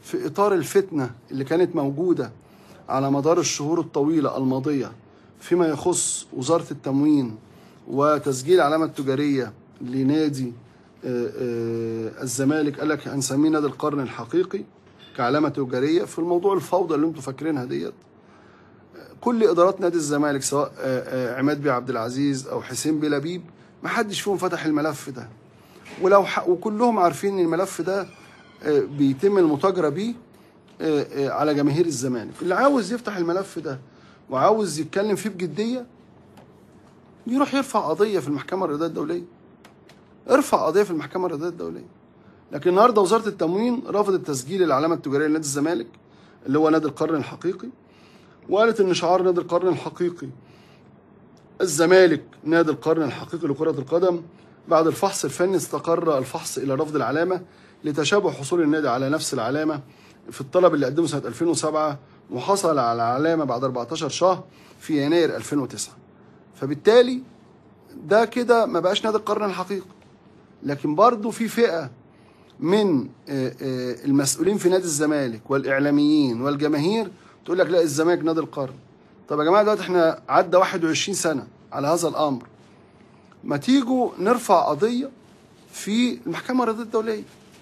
في اطار الفتنه اللي كانت موجوده على مدار الشهور الطويله الماضيه فيما يخص وزاره التموين وتسجيل العلامه التجاريه لنادي آه، آه، الزمالك قال لك هنسميه نادي القرن الحقيقي كعلامه تجاريه في الموضوع الفوضى اللي انتم فاكرينها ديت كل ادارات نادي الزمالك سواء آه، آه، عماد بيه عبد العزيز او حسين بيه لبيب ما حدش فيهم فتح الملف ده ولو ح... وكلهم عارفين ان الملف ده آه، بيتم المتاجره بيه آه، آه، على جماهير الزمالك اللي عاوز يفتح الملف ده وعاوز يتكلم فيه بجديه يروح يرفع قضيه في المحكمه الرياضيه الدوليه ارفع قضيه في المحكمه الرياضيه الدوليه لكن النهارده وزاره التموين رفضت تسجيل العلامه التجاريه لنادي الزمالك اللي هو نادي القرن الحقيقي وقالت ان شعار نادي القرن الحقيقي الزمالك نادي القرن الحقيقي لكرة القدم بعد الفحص الفني استقر الفحص إلى رفض العلامة لتشابه حصول النادي على نفس العلامة في الطلب اللي قدمه سنة 2007 وحصل على العلامة بعد 14 شهر في يناير 2009 فبالتالي ده كده ما بقاش نادي القرن الحقيقي لكن برضه في فئة من آه، آه، المسؤولين في نادي الزمالك والإعلاميين والجماهير تقول لك لا الزمالك نادي القرن طب يا جماعه دلوقتي احنا عدى 21 سنه على هذا الامر ما تيجوا نرفع قضيه في المحكمه الرياضيه الدوليه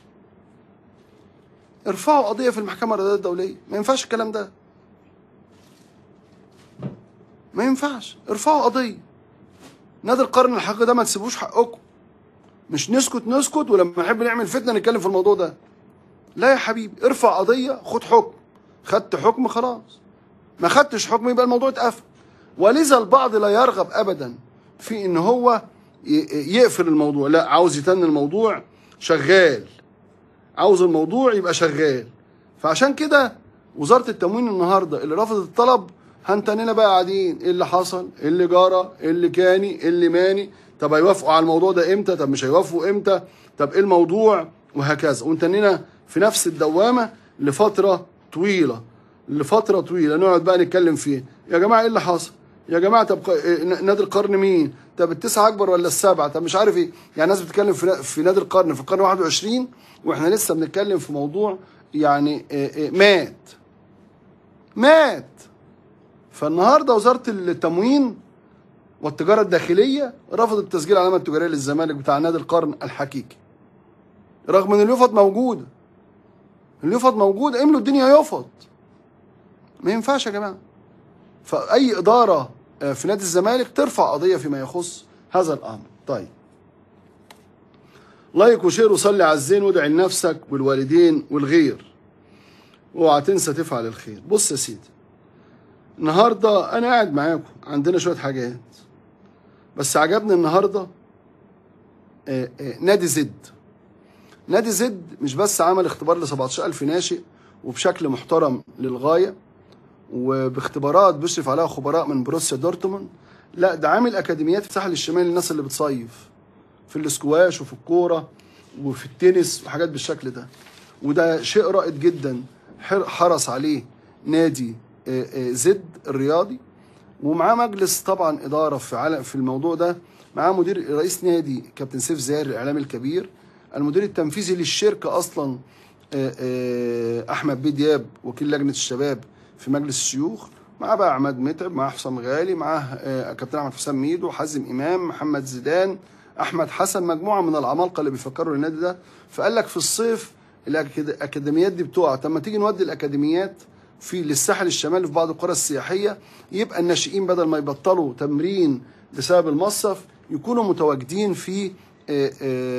ارفعوا قضيه في المحكمه الرياضيه الدوليه ما ينفعش الكلام ده ما ينفعش ارفعوا قضيه نادي القرن الحقيقي ده ما تسيبوش حقكم مش نسكت نسكت ولما نحب نعمل فتنه نتكلم في الموضوع ده لا يا حبيبي ارفع قضيه خد حكم خدت حكم خلاص ما خدتش حكم يبقى الموضوع اتقفل ولذا البعض لا يرغب ابدا في ان هو ي- يقفل الموضوع لا عاوز يتن الموضوع شغال عاوز الموضوع يبقى شغال فعشان كده وزاره التموين النهارده اللي رفضت الطلب هنتننا بقى قاعدين ايه اللي حصل ايه اللي جرى ايه اللي كاني ايه اللي ماني طب هيوافقوا على الموضوع ده امتى طب مش هيوافقوا امتى طب ايه الموضوع وهكذا وانتننا في نفس الدوامه لفتره طويله لفتره طويله نقعد بقى نتكلم فيه يا جماعه ايه اللي حصل يا جماعه طب ق- إيه نادي القرن مين طب التسعه اكبر ولا السبعه طب مش عارف ايه يعني الناس بتتكلم في نا- في نادي القرن في القرن 21 واحنا لسه بنتكلم في موضوع يعني إيه إيه مات مات فالنهارده وزاره التموين والتجاره الداخليه رفضت تسجيل العلامه التجاريه للزمالك بتاع نادي القرن الحقيقي رغم ان اليوفط موجوده اليوفط موجود املوا الدنيا يفط ما ينفعش يا جماعه فاي اداره آه، في نادي الزمالك ترفع قضيه فيما يخص هذا الامر طيب لايك وشير وصلي على الزين وادعي لنفسك والوالدين والغير اوعى تنسى تفعل الخير بص يا سيدي النهارده انا قاعد معاكم عندنا شويه حاجات بس عجبني النهارده آه، آه، نادي زد نادي زد مش بس عمل اختبار ل 17000 ناشئ وبشكل محترم للغايه وباختبارات بيشرف عليها خبراء من بروسيا دورتموند لا ده عامل اكاديميات في الساحل الشمالي للناس اللي بتصيف في الاسكواش وفي الكوره وفي التنس وحاجات بالشكل ده وده شيء رائد جدا حر- حرص عليه نادي آه، آه، زد الرياضي ومعاه مجلس طبعا اداره في عالم في الموضوع ده معاه مدير رئيس نادي كابتن سيف زاهر الاعلامي الكبير المدير التنفيذي للشركه اصلا آه، آه، احمد بيه دياب وكيل لجنه الشباب في مجلس الشيوخ معاه بقى عماد متعب معاه حسام غالي معاه آه، كابتن احمد حسام ميدو حازم امام محمد زيدان احمد حسن مجموعه من العمالقه اللي بيفكروا النادي ده فقال لك في الصيف الأكاد- الاكاديميات دي بتقع طب ما تيجي نودي الاكاديميات في للساحل الشمالي في بعض القرى السياحيه يبقى الناشئين بدل ما يبطلوا تمرين بسبب المصيف يكونوا متواجدين في آه،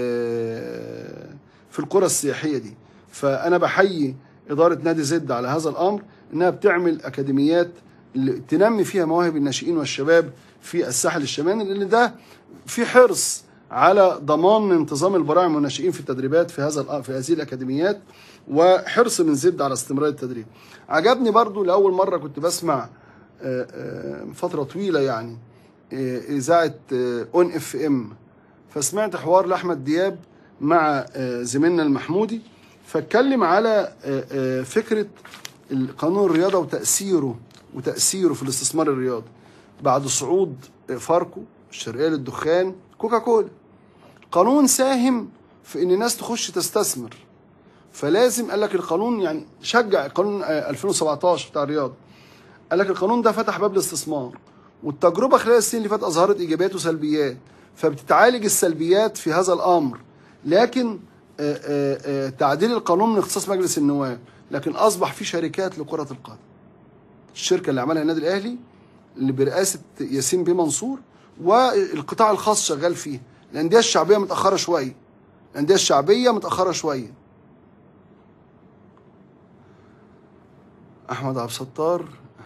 آه، في القرى السياحيه دي فانا بحيي اداره نادي زد على هذا الامر انها بتعمل اكاديميات اللي تنمي فيها مواهب الناشئين والشباب في الساحل الشمالي لان ده في حرص على ضمان انتظام البراعم والناشئين في التدريبات في هذا الأ- في هذه الاكاديميات وحرص من زد على استمرار التدريب. عجبني برضو لاول مره كنت بسمع آه، آه، فتره طويله يعني آه، اذاعه اون اف ام فسمعت حوار لاحمد دياب مع آه، زميلنا المحمودي فاتكلم على آه، آه، فكره قانون الرياضه وتاثيره وتاثيره في الاستثمار الرياضي بعد صعود آه، فاركو الشرقيه للدخان كوكا كولا قانون ساهم في ان الناس تخش تستثمر فلازم قال لك القانون يعني شجع قانون آه، 2017 بتاع الرياض قال لك القانون ده فتح باب الاستثمار والتجربه خلال السنين اللي فاتت اظهرت ايجابيات وسلبيات فبتتعالج السلبيات في هذا الامر لكن آه، آه، آه، تعديل القانون من اختصاص مجلس النواب لكن اصبح في شركات لكره القدم الشركه اللي عملها النادي الاهلي اللي برئاسه ياسين بيه منصور والقطاع الخاص شغال فيه الانديه الشعبيه متاخره شويه الانديه الشعبيه متاخره شويه احمد عبد الستار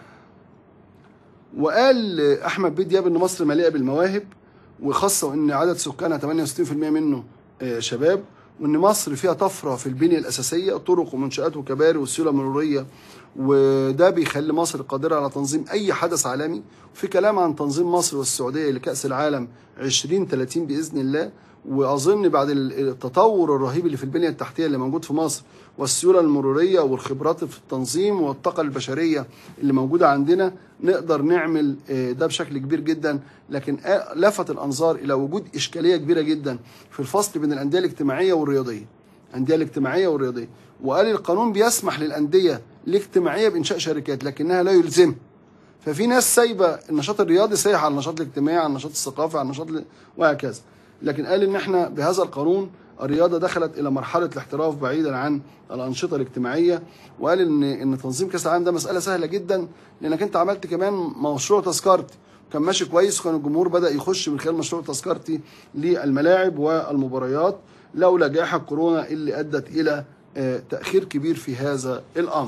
وقال احمد بيه دياب ان مصر مليئه بالمواهب وخاصه ان عدد سكانها 68% منه آه، شباب وان مصر فيها طفره في البنيه الاساسيه طرق ومنشات وكباري والسيوله المروريه وده بيخلي مصر قادره على تنظيم اي حدث عالمي وفي كلام عن تنظيم مصر والسعوديه لكاس العالم 2030 باذن الله واظن بعد التطور الرهيب اللي في البنيه التحتيه اللي موجود في مصر والسيوله المروريه والخبرات في التنظيم والطاقه البشريه اللي موجوده عندنا نقدر نعمل آه، ده بشكل كبير جدا لكن آه، لفت الانظار الى وجود اشكاليه كبيره جدا في الفصل بين الانديه الاجتماعيه والرياضيه الانديه الاجتماعيه والرياضيه وقال القانون بيسمح للانديه الاجتماعيه بانشاء شركات لكنها لا يلزمها ففي ناس سايبه النشاط الرياضي سايح على النشاط الاجتماعي على النشاط الثقافي على النشاط ال- وهكذا لكن قال ان احنا بهذا القانون الرياضه دخلت الى مرحله الاحتراف بعيدا عن الانشطه الاجتماعيه وقال ان ان تنظيم كاس العالم ده مساله سهله جدا لانك انت عملت كمان مشروع تذكرتي كان ماشي كويس وكان الجمهور بدا يخش من خلال مشروع تذكرتي للملاعب والمباريات لولا جائحه كورونا اللي ادت الى آه، تاخير كبير في هذا الامر